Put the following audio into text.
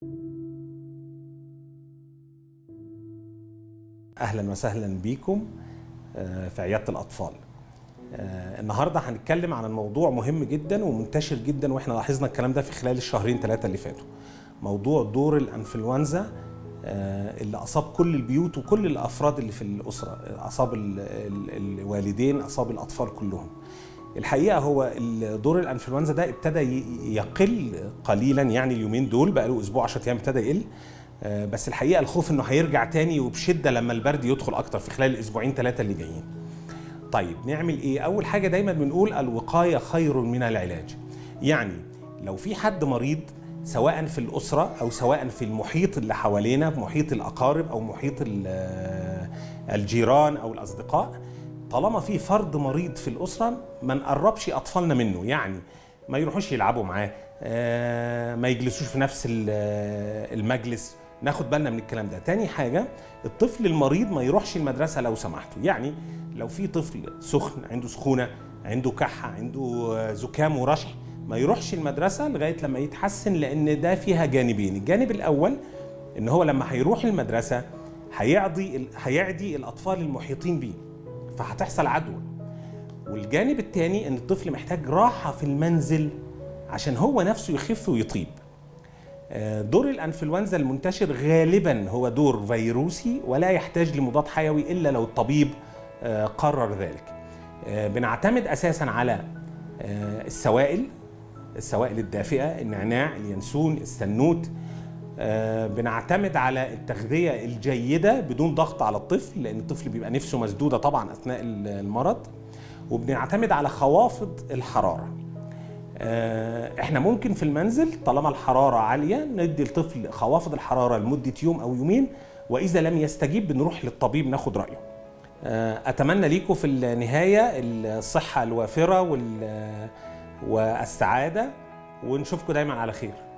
اهلا وسهلا بيكم آه، في عياده الاطفال آه، النهارده هنتكلم عن الموضوع مهم جدا ومنتشر جدا واحنا لاحظنا الكلام ده في خلال الشهرين ثلاثه اللي فاتوا موضوع دور الانفلونزا آه، اللي اصاب كل البيوت وكل الافراد اللي في الاسره اصاب ال- ال- الوالدين اصاب الاطفال كلهم الحقيقه هو ال- دور الانفلونزا ده ابتدى ي- يقل قليلا يعني اليومين دول بقى له اسبوع 10 ايام ابتدى يقل آه، بس الحقيقه الخوف انه هيرجع تاني وبشده لما البرد يدخل اكتر في خلال الاسبوعين ثلاثه اللي جايين طيب نعمل ايه اول حاجه دايما بنقول الوقايه خير من العلاج يعني لو في حد مريض سواء في الاسره او سواء في المحيط اللي حوالينا محيط الاقارب او محيط ال- الجيران او الاصدقاء طالما في فرد مريض في الاسره ما نقربش اطفالنا منه يعني ما يروحوش يلعبوا معاه آه، ما يجلسوش في نفس ال- المجلس ناخد بالنا من الكلام ده تاني حاجه الطفل المريض ما يروحش المدرسه لو سمحتوا يعني لو في طفل سخن عنده سخونه عنده كحه عنده آه، زكام ورشح ما يروحش المدرسه لغايه لما يتحسن لان ده فيها جانبين الجانب الاول ان هو لما هيروح المدرسه هيعضي ال- هيعدي الاطفال المحيطين بيه فهتحصل عدوى والجانب الثاني ان الطفل محتاج راحه في المنزل عشان هو نفسه يخف ويطيب آه، دور الانفلونزا المنتشر غالبا هو دور فيروسي ولا يحتاج لمضاد حيوي الا لو الطبيب آه، قرر ذلك آه، بنعتمد اساسا على آه، السوائل السوائل الدافئه النعناع اليانسون السنوت آه، بنعتمد على التغذيه الجيده بدون ضغط على الطفل لان الطفل بيبقى نفسه مسدوده طبعا اثناء المرض وبنعتمد على خوافض الحراره آه، احنا ممكن في المنزل طالما الحراره عاليه ندي الطفل خوافض الحراره لمده يوم او يومين واذا لم يستجيب بنروح للطبيب ناخد رايه آه، اتمنى ليكم في النهايه الصحه الوافره وال- والسعاده ونشوفكم دايما على خير